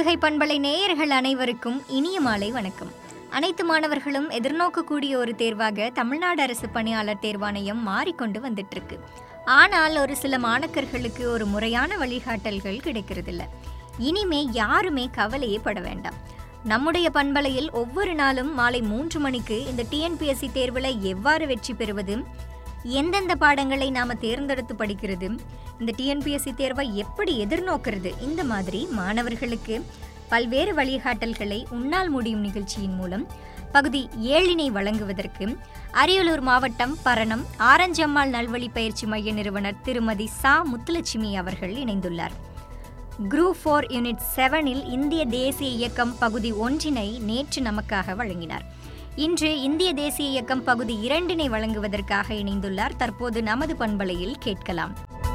புதுகை பண்பலை நேயர்கள் அனைவருக்கும் இனிய மாலை வணக்கம் அனைத்து மாணவர்களும் எதிர்நோக்கக்கூடிய ஒரு தேர்வாக தமிழ்நாடு அரசு பணியாளர் தேர்வாணையம் மாறிக்கொண்டு வந்துட்டு இருக்கு ஆனால் ஒரு சில மாணக்கர்களுக்கு ஒரு முறையான வழிகாட்டல்கள் கிடைக்கிறதில்ல இனிமே யாருமே கவலையே பட வேண்டாம் நம்முடைய பண்பலையில் ஒவ்வொரு நாளும் மாலை மூன்று மணிக்கு இந்த டிஎன்பிஎஸ்சி தேர்வில் எவ்வாறு வெற்றி பெறுவது எந்தெந்த பாடங்களை நாம் தேர்ந்தெடுத்து படிக்கிறது இந்த டிஎன்பிஎஸ்சி தேர்வை எப்படி எதிர்நோக்கிறது இந்த மாதிரி மாணவர்களுக்கு பல்வேறு வழிகாட்டல்களை உன்னால் முடியும் நிகழ்ச்சியின் மூலம் பகுதி ஏழினை வழங்குவதற்கு அரியலூர் மாவட்டம் பரணம் ஆரஞ்சம்மாள் நல்வழி பயிற்சி மைய நிறுவனர் திருமதி சா முத்துலட்சுமி அவர்கள் இணைந்துள்ளார் குரூப் ஃபோர் யூனிட் செவனில் இந்திய தேசிய இயக்கம் பகுதி ஒன்றினை நேற்று நமக்காக வழங்கினார் இன்று இந்திய தேசிய இயக்கம் பகுதி இரண்டினை வழங்குவதற்காக இணைந்துள்ளார் தற்போது நமது பண்பலையில் கேட்கலாம்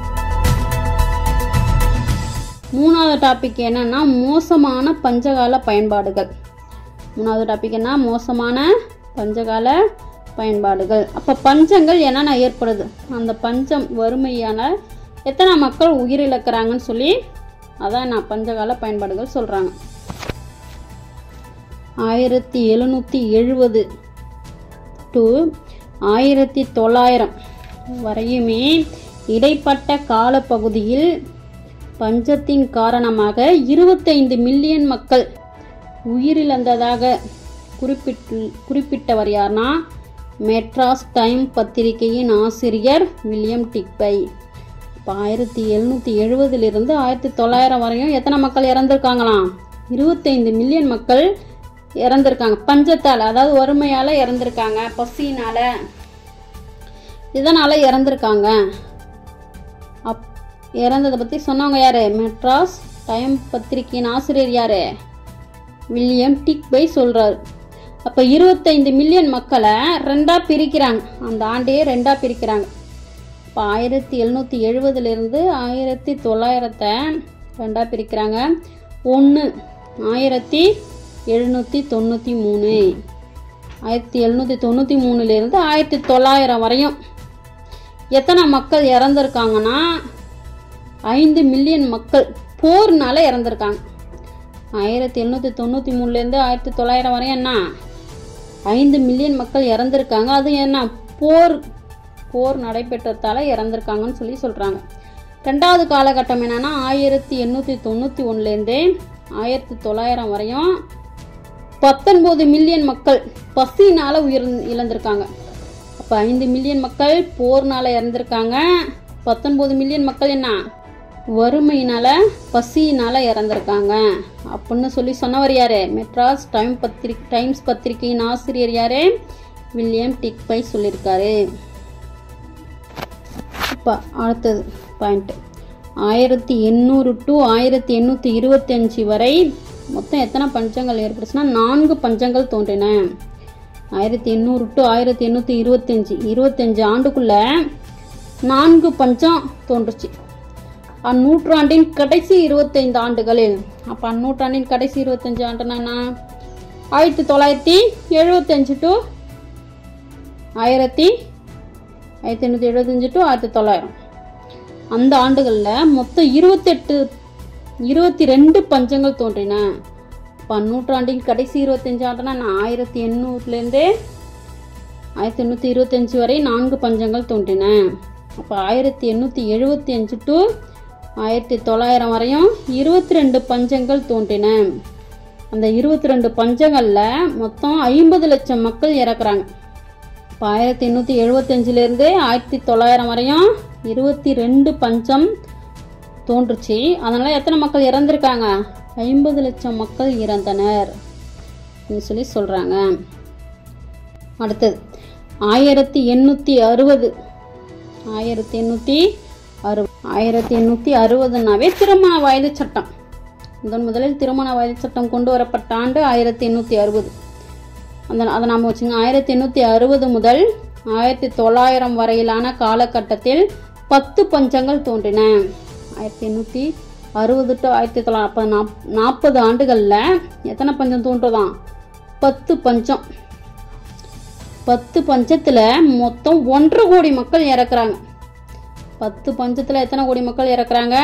மூணாவது டாபிக் என்னன்னா மோசமான பஞ்சகால பயன்பாடுகள் மூணாவது டாபிக் என்ன மோசமான பஞ்சகால பயன்பாடுகள் அப்போ பஞ்சங்கள் என்னென்ன ஏற்படுது அந்த பஞ்சம் வறுமையான எத்தனை மக்கள் உயிரிழக்கிறாங்கன்னு சொல்லி அதான் நான் பஞ்சகால பயன்பாடுகள் சொல்கிறாங்க ஆயிரத்தி எழுநூற்றி எழுபது டு ஆயிரத்தி தொள்ளாயிரம் வரையுமே இடைப்பட்ட காலப்பகுதியில் பஞ்சத்தின் காரணமாக இருபத்தைந்து மில்லியன் மக்கள் உயிரிழந்ததாக குறிப்பிட்டு குறிப்பிட்டவர் யார்னா மெட்ராஸ் டைம் பத்திரிகையின் ஆசிரியர் வில்லியம் டிக்பை இப்போ ஆயிரத்தி எழுநூற்றி எழுபதிலிருந்து ஆயிரத்தி தொள்ளாயிரம் வரையும் எத்தனை மக்கள் இறந்துருக்காங்களாம் இருபத்தைந்து மில்லியன் மக்கள் இறந்துருக்காங்க பஞ்சத்தால் அதாவது வறுமையால் இறந்துருக்காங்க பசியினால் இதனால் இறந்துருக்காங்க அப் இறந்ததை பற்றி சொன்னவங்க யார் மெட்ராஸ் டைம் பத்திரிகையின் ஆசிரியர் யார் வில்லியம் டிக்பை சொல்கிறார் அப்போ இருபத்தைந்து மில்லியன் மக்களை ரெண்டாக பிரிக்கிறாங்க அந்த ஆண்டையே ரெண்டாக பிரிக்கிறாங்க இப்போ ஆயிரத்தி எழுநூற்றி எழுபதுலேருந்து ஆயிரத்தி தொள்ளாயிரத்தை ரெண்டாக பிரிக்கிறாங்க ஒன்று ஆயிரத்தி எழுநூற்றி தொண்ணூற்றி மூணு ஆயிரத்தி எழுநூற்றி தொண்ணூற்றி மூணுலேருந்து ஆயிரத்தி தொள்ளாயிரம் வரையும் எத்தனை மக்கள் இறந்துருக்காங்கன்னா ஐந்து மில்லியன் மக்கள் போர்னால இறந்துருக்காங்க ஆயிரத்தி எழுநூற்றி தொண்ணூற்றி மூணுலேருந்து ஆயிரத்தி தொள்ளாயிரம் வரையும் என்ன ஐந்து மில்லியன் மக்கள் இறந்துருக்காங்க அது என்ன போர் போர் நடைபெற்றதால இறந்துருக்காங்கன்னு சொல்லி சொல்கிறாங்க ரெண்டாவது காலகட்டம் என்னென்னா ஆயிரத்தி எண்ணூற்றி தொண்ணூற்றி ஒன்றுலேருந்து ஆயிரத்தி தொள்ளாயிரம் வரையும் பத்தொன்பது மில்லியன் மக்கள் பசினால் உயிர் இழந்திருக்காங்க அப்போ ஐந்து மில்லியன் மக்கள் போர்னால் இறந்துருக்காங்க பத்தொன்பது மில்லியன் மக்கள் என்ன வறுமையினால பசியினால இறந்துருக்காங்க அப்படின்னு சொல்லி சொன்னவர் யாரு மெட்ராஸ் டைம் பத்திரிக் டைம்ஸ் பத்திரிகையின் ஆசிரியர் யாரு வில்லியம் டிக்பை சொல்லியிருக்காரு இப்போ அடுத்தது பாயிண்ட்டு ஆயிரத்தி எண்ணூறு டு ஆயிரத்தி எண்ணூற்றி இருபத்தஞ்சி வரை மொத்தம் எத்தனை பஞ்சங்கள் ஏற்பட்டுச்சுன்னா நான்கு பஞ்சங்கள் தோன்றின ஆயிரத்தி எண்ணூறு டு ஆயிரத்தி எண்ணூற்றி இருபத்தஞ்சி இருபத்தஞ்சி ஆண்டுக்குள்ள நான்கு பஞ்சம் தோன்றுச்சு அந்நூற்றாண்டின் கடைசி இருபத்தைந்து ஆண்டுகளில் அப்போ அந்நூற்றாண்டின் கடைசி இருபத்தஞ்சு ஆண்டுனா என்ன ஆயிரத்தி தொள்ளாயிரத்தி எழுபத்தஞ்சு டு ஆயிரத்தி ஆயிரத்தி எண்ணூற்றி எழுபத்தஞ்சு டு ஆயிரத்தி தொள்ளாயிரம் அந்த ஆண்டுகளில் மொத்தம் இருபத்தெட்டு இருபத்தி ரெண்டு பஞ்சங்கள் தோன்றின இப்போ நூற்றாண்டின் கடைசி இருபத்தஞ்சு ஆண்டுனா நான் ஆயிரத்தி எண்ணூறுலேருந்தே ஆயிரத்தி எண்ணூற்றி இருபத்தஞ்சி வரை நான்கு பஞ்சங்கள் தோன்றின அப்போ ஆயிரத்தி எண்ணூற்றி எழுபத்தி அஞ்சு டு ஆயிரத்தி தொள்ளாயிரம் வரையும் இருபத்தி ரெண்டு பஞ்சங்கள் தோன்றின அந்த இருபத்தி ரெண்டு பஞ்சங்களில் மொத்தம் ஐம்பது லட்சம் மக்கள் இறக்குறாங்க இப்போ ஆயிரத்தி எண்ணூற்றி எழுபத்தஞ்சிலேருந்து ஆயிரத்தி தொள்ளாயிரம் வரையும் இருபத்தி ரெண்டு பஞ்சம் தோன்றுச்சு அதனால் எத்தனை மக்கள் இறந்துருக்காங்க ஐம்பது லட்சம் மக்கள் இறந்தனர் அப்படின்னு சொல்லி சொல்கிறாங்க அடுத்தது ஆயிரத்தி எண்ணூற்றி அறுபது ஆயிரத்தி எண்ணூற்றி அறு ஆயிரத்தி எண்ணூற்றி அறுபதுனாவே திருமண வயது சட்டம் முதன் முதலில் திருமண வயது சட்டம் கொண்டு வரப்பட்ட ஆண்டு ஆயிரத்தி எண்ணூற்றி அறுபது அந்த அதை நாம் வச்சுங்க ஆயிரத்தி எண்ணூற்றி அறுபது முதல் ஆயிரத்தி தொள்ளாயிரம் வரையிலான காலகட்டத்தில் பத்து பஞ்சங்கள் தோன்றின ஆயிரத்தி எண்ணூற்றி அறுபது டு ஆயிரத்தி தொள்ளாயிரம் அப்போ நாப் நாற்பது ஆண்டுகளில் எத்தனை பஞ்சம் தோன்றுதான் பத்து பஞ்சம் பத்து பஞ்சத்தில் மொத்தம் ஒன்றரை கோடி மக்கள் இறக்குறாங்க பத்து பஞ்சத்தில் எத்தனை கோடி மக்கள் இறக்குறாங்க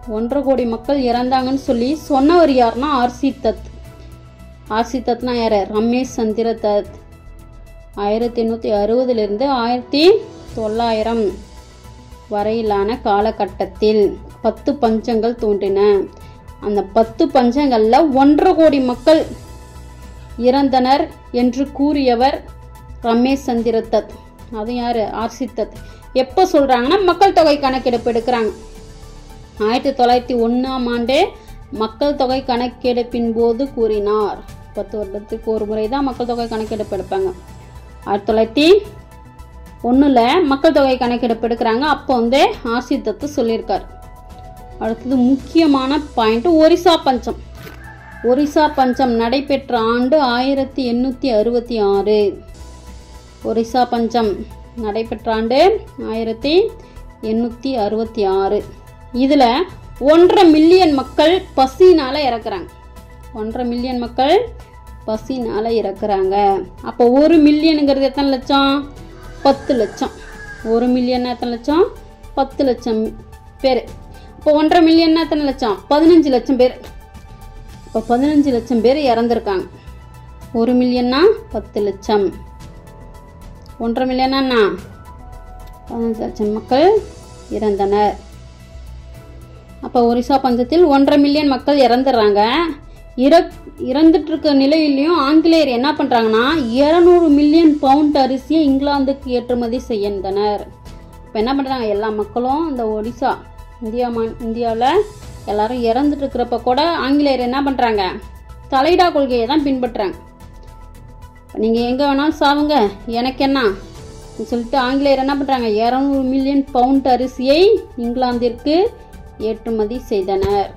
ஒன்றரை கோடி மக்கள் இறந்தாங்கன்னு சொல்லி சொன்னவர் யாருன்னா ஆர்சி தத் ஆர்சி தத்னா யார் ரமேஷ் சந்திர தத் ஆயிரத்தி எண்ணூற்றி அறுபதுலேருந்து ஆயிரத்தி தொள்ளாயிரம் வரையிலான காலகட்டத்தில் பத்து பஞ்சங்கள் தோன்றின அந்த பத்து பஞ்சங்களில் ஒன்றரை கோடி மக்கள் இறந்தனர் என்று கூறியவர் ரமேஷ் சந்திர தத் அது யார் ஆர்சி தத் எப்போ சொல்கிறாங்கன்னா மக்கள் தொகை கணக்கெடுப்பு எடுக்கிறாங்க ஆயிரத்தி தொள்ளாயிரத்தி ஒன்றாம் ஆண்டே மக்கள் தொகை கணக்கெடுப்பின் போது கூறினார் பத்து வருடத்துக்கு ஒரு முறை தான் மக்கள் தொகை கணக்கெடுப்பு எடுப்பாங்க ஆயிரத்தி தொள்ளாயிரத்தி ஒன்றில் மக்கள் தொகை கணக்கெடுப்பு எடுக்கிறாங்க அப்போ வந்து ஆர்சி தத்து சொல்லியிருக்கார் அடுத்தது முக்கியமான பாயிண்ட் ஒரிசா பஞ்சம் ஒரிசா பஞ்சம் நடைபெற்ற ஆண்டு ஆயிரத்தி எண்ணூற்றி அறுபத்தி ஆறு ஒரிசா பஞ்சம் நடைபெற்ற ஆண்டு ஆயிரத்தி எண்ணூற்றி அறுபத்தி ஆறு இதில் ஒன்றரை மில்லியன் மக்கள் பசினால் இறக்குறாங்க ஒன்றரை மில்லியன் மக்கள் பசினால் இறக்குறாங்க அப்போ ஒரு மில்லியனுங்கிறது எத்தனை லட்சம் பத்து லட்சம் ஒரு மில்லியன் எத்தனை லட்சம் பத்து லட்சம் பேர் இப்போ ஒன்றரை மில்லியன்னா எத்தனை லட்சம் பதினஞ்சு லட்சம் பேர் இப்போ பதினஞ்சு லட்சம் பேர் இறந்துருக்காங்க ஒரு மில்லியன்னா பத்து லட்சம் ஒன்றரை மில்லியனா பதினஞ்சு லட்சம் மக்கள் இறந்தனர் அப்போ ஒரிசா பஞ்சத்தில் ஒன்றரை மில்லியன் மக்கள் இறந்துடுறாங்க இற இறந்துட்டு இருக்க நிலையிலையும் ஆங்கிலேயர் என்ன பண்ணுறாங்கன்னா இரநூறு மில்லியன் பவுண்ட் அரிசியை இங்கிலாந்துக்கு ஏற்றுமதி செய்கின்றனர் இப்போ என்ன பண்ணுறாங்க எல்லா மக்களும் இந்த ஒடிசா இந்தியா மா இந்தியாவில் எல்லாரும் இறந்துட்டு இருக்கிறப்ப கூட ஆங்கிலேயர் என்ன பண்ணுறாங்க தலையிடா கொள்கையை தான் பின்பற்றுறாங்க நீங்கள் எங்கே வேணாலும் சாவுங்க எனக்கு என்ன சொல்லிட்டு ஆங்கிலேயர் என்ன பண்ணுறாங்க இரநூறு மில்லியன் பவுண்ட் அரிசியை இங்கிலாந்திற்கு ஏற்றுமதி செய்தனர்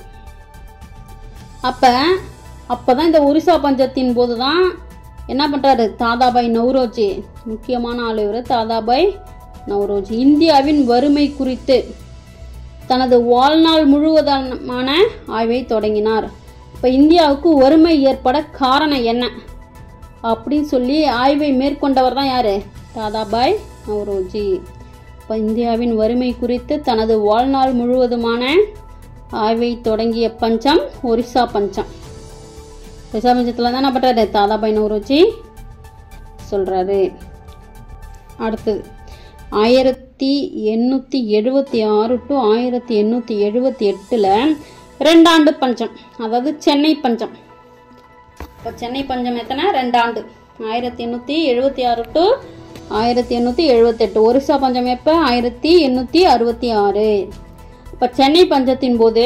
அப்போ அப்போ தான் இந்த ஒரிசா பஞ்சத்தின் போது தான் என்ன பண்ணுறாரு தாதாபாய் நவ்ரோஜி முக்கியமான ஆள் இவர் தாதாபாய் நவ்ரோஜி இந்தியாவின் வறுமை குறித்து தனது வாழ்நாள் முழுவதமான ஆய்வை தொடங்கினார் இப்போ இந்தியாவுக்கு வறுமை ஏற்பட காரணம் என்ன அப்படின்னு சொல்லி ஆய்வை மேற்கொண்டவர் தான் யார் தாதாபாய் நவ்ரோஜி இப்போ இந்தியாவின் வறுமை குறித்து தனது வாழ்நாள் முழுவதுமான ஆய்வை தொடங்கிய பஞ்சம் ஒரிசா பஞ்சம் ஒரிசா பஞ்சத்தில் தான் என்ன பண்ணுறாரு தாதாபாய் நவ்ரோஜி சொல்கிறாரு அடுத்தது ஆயிரத்தி எண்ணூற்றி எழுபத்தி ஆறு டு ஆயிரத்தி எண்ணூற்றி எழுபத்தி எட்டில் ரெண்டாண்டு பஞ்சம் அதாவது சென்னை பஞ்சம் இப்போ சென்னை பஞ்சம் எத்தனை ரெண்டாண்டு ஆயிரத்தி எண்ணூற்றி எழுபத்தி ஆறு டு ஆயிரத்தி எண்ணூற்றி எழுபத்தெட்டு ஒரிசா பஞ்சம் எப்போ ஆயிரத்தி எண்ணூற்றி அறுபத்தி ஆறு இப்போ சென்னை பஞ்சத்தின் போது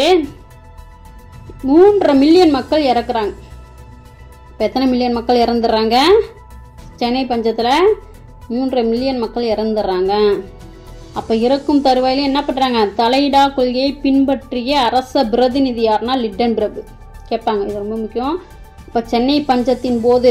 மூன்றரை மில்லியன் மக்கள் இறக்குறாங்க இப்போ எத்தனை மில்லியன் மக்கள் இறந்துடுறாங்க சென்னை பஞ்சத்தில் மூன்றரை மில்லியன் மக்கள் இறந்துடுறாங்க அப்போ இறக்கும் தருவாயில என்ன பண்ணுறாங்க தலையிடா கொள்கையை பின்பற்றிய அரச பிரதிநிதி யாருன்னா லிட்டன் பிரபு கேட்பாங்க இது ரொம்ப முக்கியம் இப்போ சென்னை பஞ்சத்தின் போது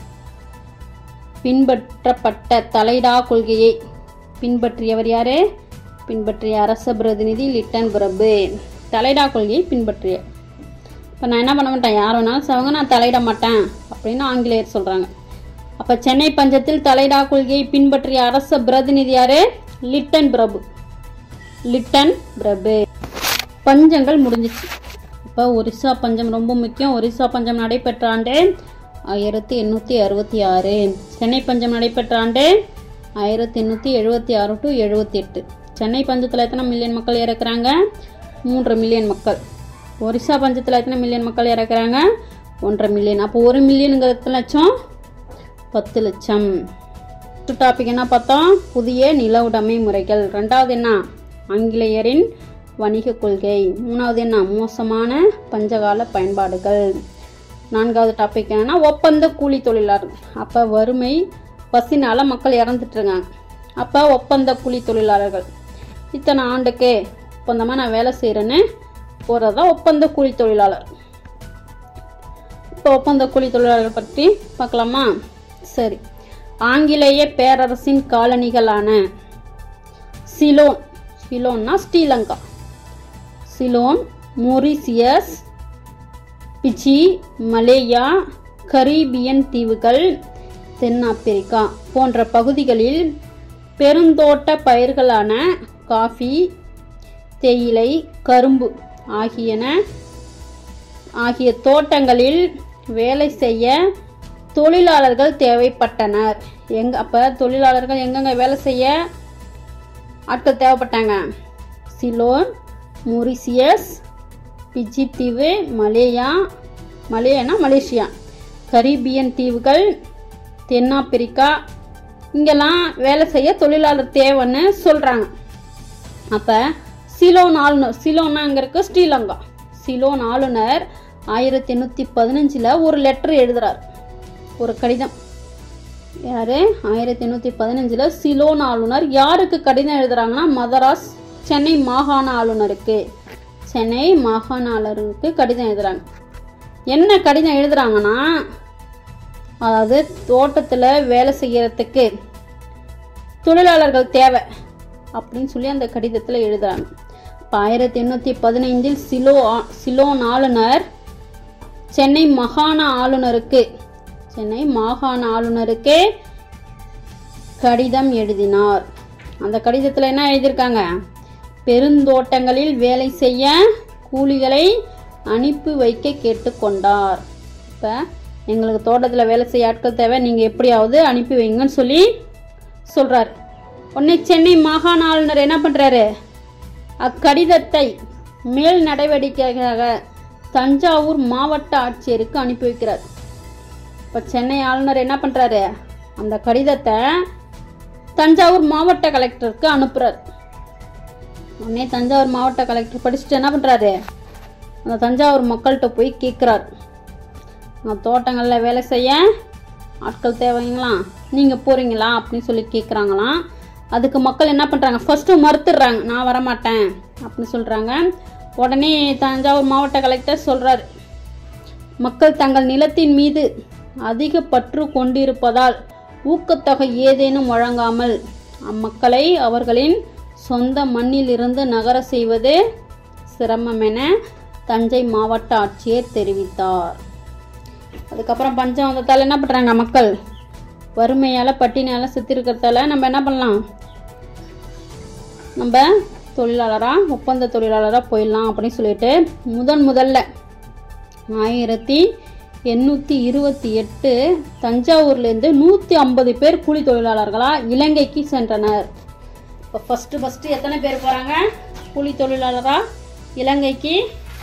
பின்பற்றப்பட்ட தலைடா கொள்கையை பின்பற்றியவர் யாரு பின்பற்றிய அரச பிரதிநிதி லிட்டன் பிரபு தலைடா கொள்கையை பின்பற்றிய இப்போ நான் என்ன பண்ண மாட்டேன் யார் வேணாலும் சவங்க நான் தலையிட மாட்டேன் அப்படின்னு ஆங்கிலேயர் சொல்கிறாங்க அப்போ சென்னை பஞ்சத்தில் தலைடா கொள்கையை பின்பற்றிய அரச பிரதிநிதி யாரு லிட்டன் பிரபு லிட்டன் பிரபு பஞ்சங்கள் முடிஞ்சிச்சு இப்போ ஒரிசா பஞ்சம் ரொம்ப முக்கியம் ஒரிசா பஞ்சம் நடைபெற்ற ஆண்டு ஆயிரத்தி எண்ணூற்றி அறுபத்தி ஆறு சென்னை பஞ்சம் நடைபெற்ற ஆண்டு ஆயிரத்தி எண்ணூற்றி எழுபத்தி ஆறு டு எழுபத்தி எட்டு சென்னை பஞ்சத்தில் எத்தனை மில்லியன் மக்கள் இறக்குறாங்க மூன்று மில்லியன் மக்கள் ஒரிசா பஞ்சத்தில் எத்தனை மில்லியன் மக்கள் இறக்குறாங்க ஒன்றரை மில்லியன் அப்போ ஒரு மில்லியனுங்கிறது எத்தனை லட்சம் பத்து லட்சம் டாபிக் என்ன பார்த்தோம் புதிய நில உடைமை முறைகள் ரெண்டாவது என்ன ஆங்கிலேயரின் வணிக கொள்கை மூணாவது என்ன மோசமான பஞ்சகால பயன்பாடுகள் நான்காவது டாபிக் என்னன்னா ஒப்பந்த கூலி தொழிலாளர்கள் அப்போ வறுமை பசினால மக்கள் இறந்துட்டுருக்காங்க அப்போ ஒப்பந்த கூலி தொழிலாளர்கள் இத்தனை ஆண்டுக்கு ஒப்பந்தமாக நான் வேலை செய்கிறேன்னு போகிறது தான் ஒப்பந்த கூலி தொழிலாளர் இப்போ ஒப்பந்த கூலி தொழிலாளர்கள் பற்றி பார்க்கலாமா சரி ஆங்கிலேய பேரரசின் காலனிகளான சிலோன் சிலோன்னா Sri Lanka Ceylon Mauritius Fiji Malaya Caribbean தீவுகள் தென்னாப்பிரிக்கா போன்ற பகுதிகளில் பெருந்தோட்ட பயிர்களான காஃபி தேயிலை கரும்பு ஆகியன ஆகிய தோட்டங்களில் வேலை செய்ய தொழிலாளர்கள் தேவைப்பட்டனர் எங்க அப்போ தொழிலாளர்கள் எங்கெங்க வேலை செய்ய ஆட்கள் தேவைப்பட்டாங்க சிலோன் மொரிசியஸ் பிஜி தீவு மலேயா மலேயானா மலேசியா கரீபியன் தீவுகள் தென்னாப்பிரிக்கா இங்கெல்லாம் வேலை செய்ய தொழிலாளர் தேவைன்னு சொல்கிறாங்க அப்போ சிலோன் ஆளுநர் சிலோன்னா அங்கே இருக்க ஸ்ரீலங்கா சிலோன் ஆளுநர் ஆயிரத்தி எண்ணூற்றி பதினஞ்சில் ஒரு லெட்டர் எழுதுறார் ஒரு கடிதம் யார் ஆயிரத்தி எண்ணூற்றி பதினஞ்சில் சிலோன் ஆளுநர் யாருக்கு கடிதம் எழுதுறாங்கன்னா மதராஸ் சென்னை மாகாண ஆளுநருக்கு சென்னை மாகாண ஆளுநருக்கு கடிதம் எழுதுறாங்க என்ன கடிதம் எழுதுறாங்கன்னா அதாவது தோட்டத்தில் வேலை செய்யறதுக்கு தொழிலாளர்கள் தேவை அப்படின்னு சொல்லி அந்த கடிதத்தில் எழுதுறாங்க இப்போ ஆயிரத்தி எண்ணூற்றி பதினைந்தில் சிலோ ஆ- சிலோன் ஆளுநர் சென்னை மாகாண ஆளுநருக்கு சென்னை மாகாண ஆளுநருக்கு கடிதம் எழுதினார் அந்த கடிதத்தில் என்ன எழுதியிருக்காங்க பெருந்தோட்டங்களில் வேலை செய்ய கூலிகளை அனுப்பி வைக்க கேட்டுக்கொண்டார் இப்போ எங்களுக்கு தோட்டத்தில் வேலை செய்ய ஆட்கள் தேவை நீங்கள் எப்படியாவது அனுப்பி வைங்கன்னு சொல்லி சொல்கிறார் உடனே சென்னை மாகாண ஆளுநர் என்ன பண்ணுறாரு அக்கடிதத்தை மேல் நடவடிக்கையாக தஞ்சாவூர் மாவட்ட ஆட்சியருக்கு அனுப்பி வைக்கிறார் இப்போ சென்னை ஆளுநர் என்ன பண்ணுறாரு அந்த கடிதத்தை தஞ்சாவூர் மாவட்ட கலெக்டருக்கு அனுப்புகிறார் உடனே தஞ்சாவூர் மாவட்ட கலெக்டர் படிச்சுட்டு என்ன பண்ணுறாரு அந்த தஞ்சாவூர் மக்கள்கிட்ட போய் கேட்குறார் நான் தோட்டங்களில் வேலை செய்ய ஆட்கள் தேவைங்களா நீங்கள் போகிறீங்களா அப்படின்னு சொல்லி கேட்குறாங்களாம் அதுக்கு மக்கள் என்ன பண்ணுறாங்க ஃபஸ்ட்டு மறுத்துடுறாங்க நான் வரமாட்டேன் அப்படின்னு சொல்கிறாங்க உடனே தஞ்சாவூர் மாவட்ட கலெக்டர் சொல்கிறார் மக்கள் தங்கள் நிலத்தின் மீது அதிக பற்று கொண்டிருப்பதால் ஊக்கத்தொகை ஏதேனும் வழங்காமல் அம்மக்களை அவர்களின் சொந்த மண்ணிலிருந்து நகர செய்வது சிரமம் என தஞ்சை மாவட்ட ஆட்சியர் தெரிவித்தார் அதுக்கப்புறம் பஞ்சம் வந்ததால் என்ன பண்ணுறாங்க மக்கள் வறுமையால் பட்டினியால் செத்துருக்கிறதால நம்ம என்ன பண்ணலாம் நம்ம தொழிலாளராக ஒப்பந்த தொழிலாளராக போயிடலாம் அப்படின்னு சொல்லிட்டு முதன் முதல்ல ஆயிரத்தி எண்ணூற்றி இருபத்தி எட்டு தஞ்சாவூர்லேருந்து நூற்றி ஐம்பது பேர் கூலி தொழிலாளர்களாக இலங்கைக்கு சென்றனர் இப்போ ஃபஸ்ட்டு ஃபஸ்ட்டு எத்தனை பேர் போகிறாங்க கூலி தொழிலாளராக இலங்கைக்கு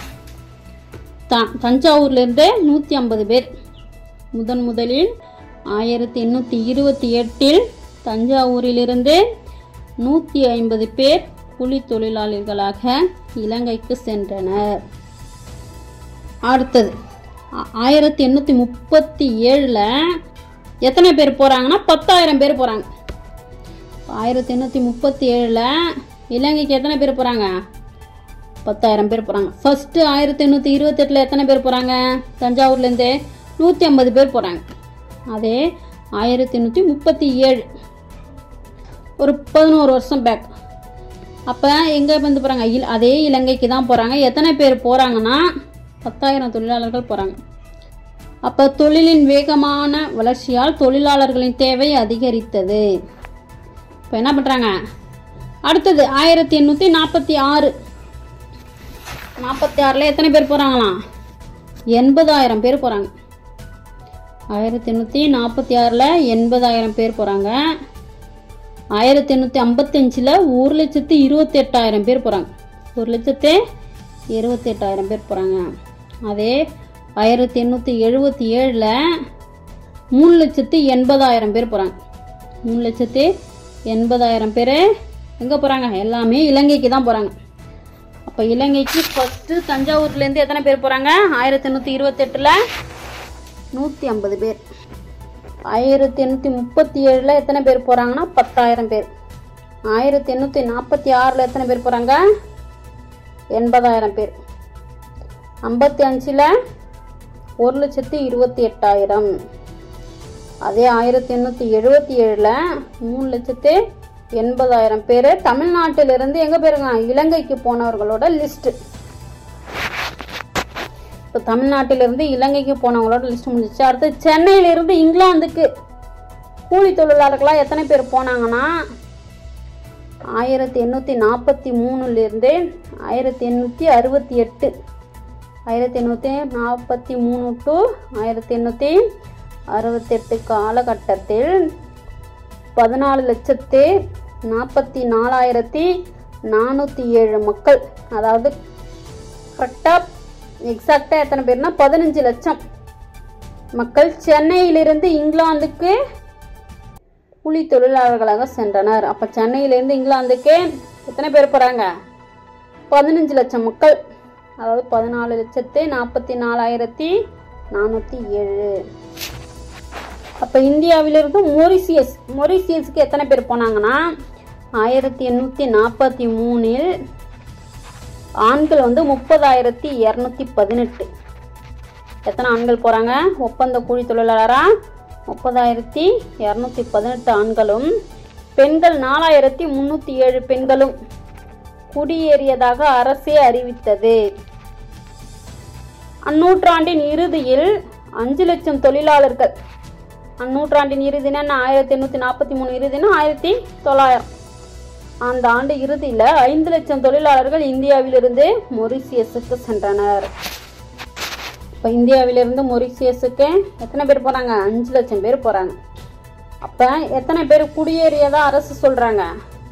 த தஞ்சாவூர்லேருந்து நூற்றி ஐம்பது பேர் முதன் முதலில் ஆயிரத்தி எண்ணூற்றி இருபத்தி எட்டில் தஞ்சாவூரிலிருந்து நூற்றி ஐம்பது பேர் கூலி தொழிலாளர்களாக இலங்கைக்கு சென்றனர் அடுத்தது ஆ- ஆயிரத்தி எண்ணூற்றி முப்பத்தி ஏழில் எத்தனை பேர் போகிறாங்கன்னா பத்தாயிரம் பேர் போகிறாங்க ஆயிரத்தி எண்ணூற்றி முப்பத்தி ஏழில் இலங்கைக்கு எத்தனை பேர் போகிறாங்க பத்தாயிரம் பேர் போகிறாங்க ஃபஸ்ட்டு ஆயிரத்தி எண்ணூற்றி இருபத்தெட்டில் எத்தனை பேர் போகிறாங்க தஞ்சாவூர்லேருந்து நூற்றி ஐம்பது பேர் போகிறாங்க அதே ஆயிரத்தி எண்ணூற்றி முப்பத்தி ஏழு ஒரு பதினோரு வருஷம் பேக் அப்போ எங்கே வந்து போகிறாங்க இல் அதே இலங்கைக்கு தான் போகிறாங்க எத்தனை பேர் போகிறாங்கன்னா பத்தாயிரம் தொழிலாளர்கள் போகிறாங்க அப்போ தொழிலின் வேகமான வளர்ச்சியால் தொழிலாளர்களின் தேவை அதிகரித்தது இப்போ என்ன பண்ணுறாங்க அடுத்தது ஆயிரத்தி எண்ணூற்றி நாற்பத்தி ஆறு நாற்பத்தி ஆறில் எத்தனை பேர் போகிறாங்களாம் எண்பதாயிரம் பேர் போகிறாங்க ஆயிரத்தி எண்ணூற்றி நாற்பத்தி ஆறில் எண்பதாயிரம் பேர் போகிறாங்க ஆயிரத்தி எண்ணூற்றி ஐம்பத்தஞ்சில் ஒரு லட்சத்து இருபத்தி எட்டாயிரம் பேர் போகிறாங்க ஒரு லட்சத்து இருபத்தி எட்டாயிரம் பேர் போகிறாங்க அதே ஆயிரத்தி எண்ணூற்றி எழுபத்தி ஏழில் மூணு லட்சத்து எண்பதாயிரம் பேர் போகிறாங்க மூணு லட்சத்து எண்பதாயிரம் பேர் எங்கே போகிறாங்க எல்லாமே இலங்கைக்கு தான் போகிறாங்க அப்போ இலங்கைக்கு ஃபஸ்ட்டு தஞ்சாவூர்லேருந்து எத்தனை பேர் போகிறாங்க ஆயிரத்தி எண்ணூற்றி இருபத்தெட்டில் நூற்றி ஐம்பது பேர் ஆயிரத்தி எண்ணூற்றி முப்பத்தி ஏழில் எத்தனை பேர் போகிறாங்கன்னா பத்தாயிரம் பேர் ஆயிரத்தி எண்ணூற்றி நாற்பத்தி ஆறில் எத்தனை பேர் போகிறாங்க எண்பதாயிரம் பேர் ஐம்பத்தி அஞ்சில் ஒரு லட்சத்தி இருபத்தி எட்டாயிரம் அதே ஆயிரத்தி எண்ணூற்றி எழுபத்தி ஏழில் மூணு லட்சத்து எண்பதாயிரம் பேர் தமிழ்நாட்டிலிருந்து எங்கே போயிருக்காங்க இலங்கைக்கு போனவர்களோட லிஸ்ட்டு இப்போ தமிழ்நாட்டிலிருந்து இலங்கைக்கு போனவங்களோட லிஸ்ட் முடிஞ்சிச்சு அடுத்து சென்னையிலிருந்து இங்கிலாந்துக்கு கூலி தொழிலாளர்களாக எத்தனை பேர் போனாங்கன்னா ஆயிரத்தி எண்ணூற்றி நாற்பத்தி மூணுலேருந்து ஆயிரத்தி எண்ணூற்றி அறுபத்தி எட்டு ஆயிரத்தி எண்ணூற்றி நாற்பத்தி மூணு டு ஆயிரத்தி எண்ணூற்றி அறுபத்தெட்டு காலகட்டத்தில் பதினாலு லட்சத்து நாற்பத்தி நாலாயிரத்தி நானூற்றி ஏழு மக்கள் அதாவது கரெக்டாக எக்ஸாக்டாக எத்தனை பேர்னா பதினஞ்சு லட்சம் மக்கள் சென்னையிலிருந்து இங்கிலாந்துக்கு கூலி தொழிலாளர்களாக சென்றனர் அப்போ சென்னையிலேருந்து இங்கிலாந்துக்கு எத்தனை பேர் போகிறாங்க பதினஞ்சு லட்சம் மக்கள் அதாவது பதினாலு லட்சத்து நாற்பத்தி நாலாயிரத்தி நானூற்றி ஏழு அப்போ இந்தியாவிலிருந்து மொரிசியஸ் மொரிசியஸ்க்கு எத்தனை பேர் போனாங்கன்னா ஆயிரத்தி எண்ணூற்றி நாற்பத்தி மூணில் ஆண்கள் வந்து முப்பதாயிரத்தி இரநூத்தி பதினெட்டு எத்தனை ஆண்கள் போகிறாங்க ஒப்பந்த கூலி தொழிலாளராக முப்பதாயிரத்தி இரநூத்தி பதினெட்டு ஆண்களும் பெண்கள் நாலாயிரத்தி முந்நூற்றி ஏழு பெண்களும் குடியேறியதாக அரசே அறிவித்தது அந்நூற்றாண்டின் இறுதியில் அஞ்சு லட்சம் தொழிலாளர்கள் அந்நூற்றாண்டின் இறுதினா என்ன ஆயிரத்தி எண்ணூற்றி நாற்பத்தி மூணு இறுதினா ஆயிரத்தி தொள்ளாயிரம் அந்த ஆண்டு இறுதியில் ஐந்து லட்சம் தொழிலாளர்கள் இந்தியாவிலிருந்து மொரிசியஸுக்கு சென்றனர் இப்போ இந்தியாவிலிருந்து மொரிசியஸுக்கு எத்தனை பேர் போகிறாங்க அஞ்சு லட்சம் பேர் போகிறாங்க அப்போ எத்தனை பேர் குடியேறியதா அரசு சொல்கிறாங்க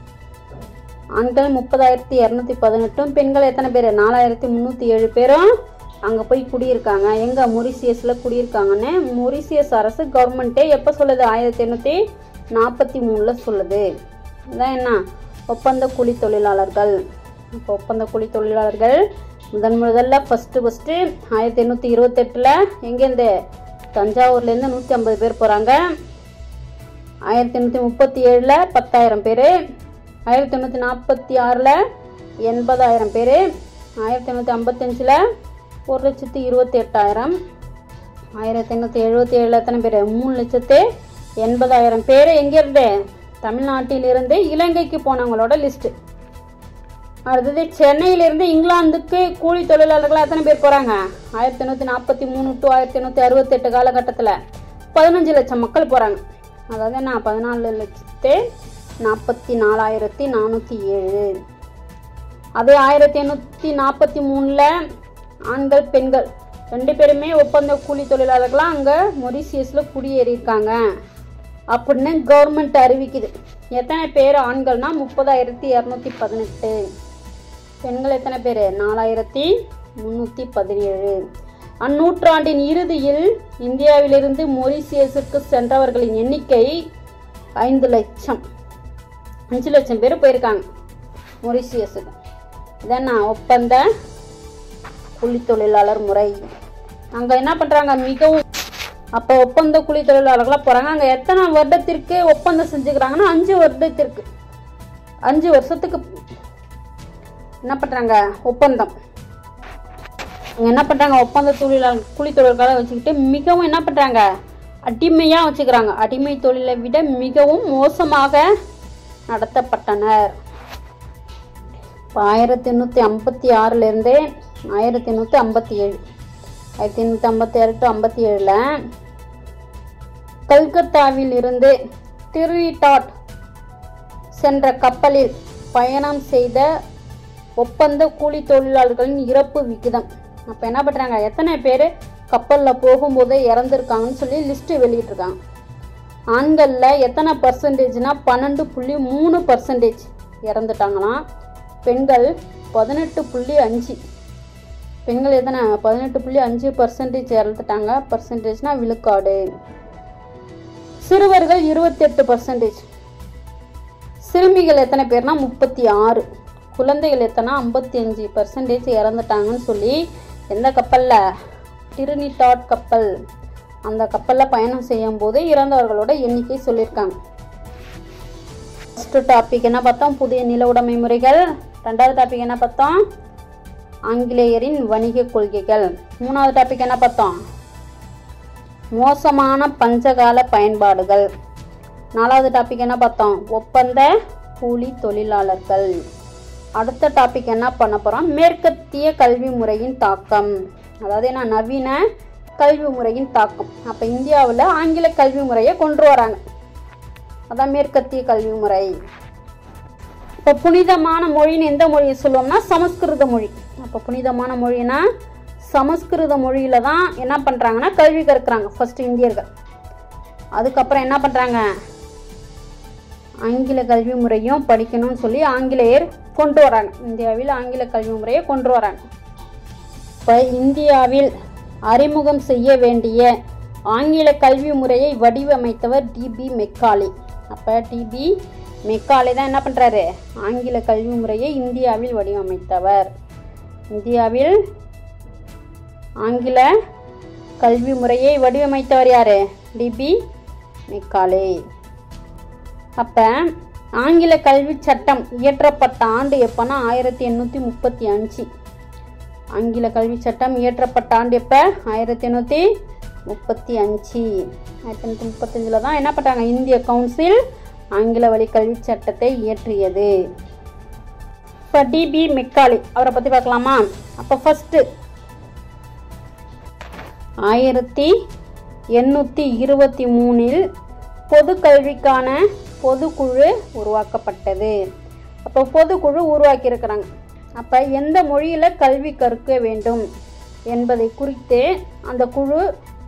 ஆண்கள் முப்பதாயிரத்தி இரநூத்தி பதினெட்டும் பெண்கள் எத்தனை பேர் நாலாயிரத்தி முந்நூற்றி ஏழு பேரும் அங்கே போய் குடியிருக்காங்க எங்கே மொரிசியஸில் குடியிருக்காங்கன்னு மொரிசியஸ் அரசு கவர்மெண்ட்டே எப்போ சொல்லுது ஆயிரத்தி எண்ணூற்றி நாற்பத்தி மூணில் சொல்லுது இதான் என்ன ஒப்பந்த கூலி தொழிலாளர்கள் இப்போ ஒப்பந்த கூலி தொழிலாளர்கள் முதன் முதல்ல ஃபஸ்ட்டு ஃபஸ்ட்டு ஆயிரத்தி எண்ணூற்றி இருபத்தெட்டில் எங்கேருந்து தஞ்சாவூர்லேருந்து நூற்றி ஐம்பது பேர் போகிறாங்க ஆயிரத்தி எண்ணூற்றி முப்பத்தி ஏழில் பத்தாயிரம் பேர் ஆயிரத்தி எண்ணூற்றி நாற்பத்தி ஆறில் எண்பதாயிரம் பேர் ஆயிரத்தி எண்ணூற்றி ஐம்பத்தஞ்சில் ஒரு லட்சத்தி இருபத்தி எட்டாயிரம் ஆயிரத்தி எண்ணூற்றி எழுபத்தி ஏழில் எத்தனை பேர் மூணு லட்சத்து எண்பதாயிரம் பேர் எங்கேருந்து தமிழ்நாட்டிலிருந்து இலங்கைக்கு போனவங்களோட லிஸ்ட்டு அடுத்தது சென்னையிலிருந்து இங்கிலாந்துக்கு கூலி தொழிலாளர்களாக எத்தனை பேர் போகிறாங்க ஆயிரத்தி எண்ணூற்றி நாற்பத்தி மூணு டு ஆயிரத்தி எண்ணூற்றி அறுபத்தெட்டு காலகட்டத்தில் பதினஞ்சு லட்சம் மக்கள் போகிறாங்க அதாவது என்ன பதினாலு லட்சத்து நாற்பத்தி நாலாயிரத்தி நானூற்றி ஏழு அதே ஆயிரத்தி எண்ணூற்றி நாற்பத்தி மூணில் ஆண்கள் பெண்கள் ரெண்டு பேருமே ஒப்பந்த கூலி தொழிலாளர்களாக அங்கே மொரிசியஸில் குடியேறியிருக்காங்க அப்படின்னு கவர்மெண்ட் அறிவிக்குது எத்தனை பேர் ஆண்கள்னா முப்பதாயிரத்தி இரநூத்தி பதினெட்டு பெண்கள் எத்தனை பேர் நாலாயிரத்தி முந்நூற்றி பதினேழு அந்நூற்றாண்டின் இறுதியில் இந்தியாவிலிருந்து மொரிசியஸுக்கு சென்றவர்களின் எண்ணிக்கை ஐந்து லட்சம் அஞ்சு லட்சம் பேர் போயிருக்காங்க மொரிசியஸுக்கு இதான் ஒப்பந்த கூலி தொழிலாளர் முறை அங்கே என்ன பண்ணுறாங்க மிகவும் அப்போ ஒப்பந்த கூலி தொழிலாளர்களாக போகிறாங்க அங்கே எத்தனை வருடத்திற்கு ஒப்பந்தம் செஞ்சுக்கிறாங்கன்னா அஞ்சு வருடத்திற்கு அஞ்சு வருஷத்துக்கு என்ன பண்ணுறாங்க ஒப்பந்தம் இவங்க என்ன பண்ணுறாங்க ஒப்பந்த தொழிலாளர் கூலி தொழிலாளர்களை வச்சுக்கிட்டு மிகவும் என்ன பண்ணுறாங்க அடிமையாக வச்சுக்கிறாங்க அடிமை தொழிலை விட மிகவும் மோசமாக நடத்தப்பட்டனர் இப்போ ஆயிரத்தி எண்ணூற்றி ஐம்பத்தி ஆறுலேருந்து ஆயிரத்தி எண்ணூற்றி ஐம்பத்தி ஏழு ஆயிரத்தி எண்ணூற்றி ஐம்பத்தி ஆறு டு ஐம்பத்தி ஏழில் கல்கத்தாவில் இருந்து டிரிடாட் சென்ற கப்பலில் பயணம் செய்த ஒப்பந்த கூலி தொழிலாளர்களின் இறப்பு விகிதம் அப்போ என்ன பண்ணுறாங்க எத்தனை பேர் கப்பலில் போகும்போதே இறந்துருக்காங்கன்னு சொல்லி லிஸ்ட்டு வெளியிட்டிருக்காங்க ஆண்களில் எத்தனை பர்சன்டேஜ்னா பன்னெண்டு புள்ளி மூணு பர்சன்டேஜ் இறந்துட்டாங்களாம் பெண்கள் பதினெட்டு புள்ளி அஞ்சு பெண்கள் எத்தனை பதினெட்டு புள்ளி அஞ்சு பர்சன்டேஜ் இறந்துட்டாங்க பர்சன்டேஜ்னா விழுக்காடு சிறுவர்கள் இருபத்தெட்டு பர்சன்டேஜ் சிறுமிகள் எத்தனை பேர்னா முப்பத்தி ஆறு குழந்தைகள் எத்தனை ஐம்பத்தி அஞ்சு பர்சன்டேஜ் இறந்துட்டாங்கன்னு சொல்லி எந்த கப்பலில் டிரினிடாட் கப்பல் அந்த கப்பலில் பயணம் செய்யும் போது இறந்தவர்களோட எண்ணிக்கை சொல்லியிருக்காங்க ஃபஸ்ட்டு டாபிக் என்ன பார்த்தோம் புதிய நில உடைமை முறைகள் ரெண்டாவது டாபிக் என்ன பார்த்தோம் ஆங்கிலேயரின் வணிக கொள்கைகள் மூணாவது டாபிக் என்ன பார்த்தோம் மோசமான பஞ்சகால பயன்பாடுகள் நாலாவது டாபிக் என்ன பார்த்தோம் ஒப்பந்த கூலி தொழிலாளர்கள் அடுத்த டாபிக் என்ன பண்ண போகிறோம் மேற்கத்திய கல்வி முறையின் தாக்கம் அதாவது என்ன நவீன கல்வி முறையின் தாக்கம் அப்போ இந்தியாவில் ஆங்கில கல்வி முறையை கொண்டு வராங்க அதான் மேற்கத்திய கல்வி முறை அப்போ புனிதமான மொழின்னு எந்த மொழியை சொல்லுவோம்னா சமஸ்கிருத மொழி அப்போ புனிதமான மொழினா சமஸ்கிருத மொழியில தான் என்ன பண்ணுறாங்கன்னா கல்வி கற்கிறாங்க ஃபர்ஸ்ட் இந்தியர்கள் அதுக்கப்புறம் என்ன பண்ணுறாங்க ஆங்கில கல்வி முறையும் படிக்கணும்னு சொல்லி ஆங்கிலேயர் கொண்டு வராங்க இந்தியாவில் ஆங்கில கல்வி முறையை கொண்டு வராங்க இப்போ இந்தியாவில் அறிமுகம் செய்ய வேண்டிய ஆங்கில கல்வி முறையை வடிவமைத்தவர் டிபி மெக்காலே அப்போ டிபி மெக்காலே தான் என்ன பண்ணுறாரு ஆங்கில கல்வி முறையை இந்தியாவில் வடிவமைத்தவர் இந்தியாவில் ஆங்கில கல்வி முறையை வடிவமைத்தவர் யார் டிபி மெக்காலே அப்போ ஆங்கில கல்வி சட்டம் இயற்றப்பட்ட ஆண்டு எப்போனா ஆயிரத்தி எண்ணூற்றி முப்பத்தி அஞ்சு ஆங்கில கல்வி சட்டம் இயற்றப்பட்ட ஆண்டு எப்போ ஆயிரத்தி எண்ணூற்றி முப்பத்தி அஞ்சு ஆயிரத்தி எண்ணூற்றி முப்பத்தஞ்சில் தான் என்ன பண்ணாங்க இந்திய கவுன்சில் ஆங்கில வழி கல்வி சட்டத்தை இயற்றியது இப்போ டிபி மெக்காலி அவரை பற்றி பார்க்கலாமா அப்போ ஃபஸ்ட்டு ஆயிரத்தி எண்ணூற்றி இருபத்தி மூணில் பொது கல்விக்கான பொதுக்குழு உருவாக்கப்பட்டது அப்போ பொதுக்குழு உருவாக்கியிருக்கிறாங்க அப்போ எந்த மொழியில் கல்வி கற்க வேண்டும் என்பதை குறித்து அந்த குழு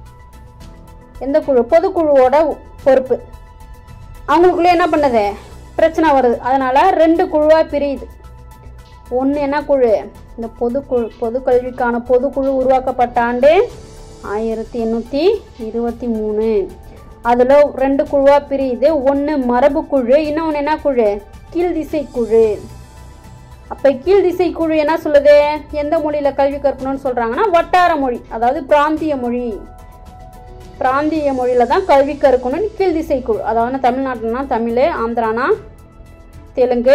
எந்த குழு பொதுக்குழுவோட பொறுப்பு அவங்களுக்குள்ளே என்ன பண்ணுது பிரச்சனை வருது அதனால் ரெண்டு குழுவாக பிரியுது ஒன்று என்ன குழு இந்த பொதுக்குழு பொது கல்விக்கான பொதுக்குழு உருவாக்கப்பட்ட ஆண்டு ஆயிரத்தி எண்ணூற்றி இருபத்தி மூணு அதில் ரெண்டு குழுவாக பிரியுது ஒன்று மரபு குழு இன்னொன்று என்ன குழு கீழ் திசை குழு அப்போ கீழ் திசை குழு என்ன சொல்லுது எந்த மொழியில் கல்வி கற்கணும்னு சொல்கிறாங்கன்னா வட்டார மொழி அதாவது பிராந்திய மொழி பிராந்திய மொழியில் தான் கல்வி கற்கணும்னு கீழ் திசை குழு அதாவது தமிழ்நாட்டுனா தமிழ் ஆந்திரானா தெலுங்கு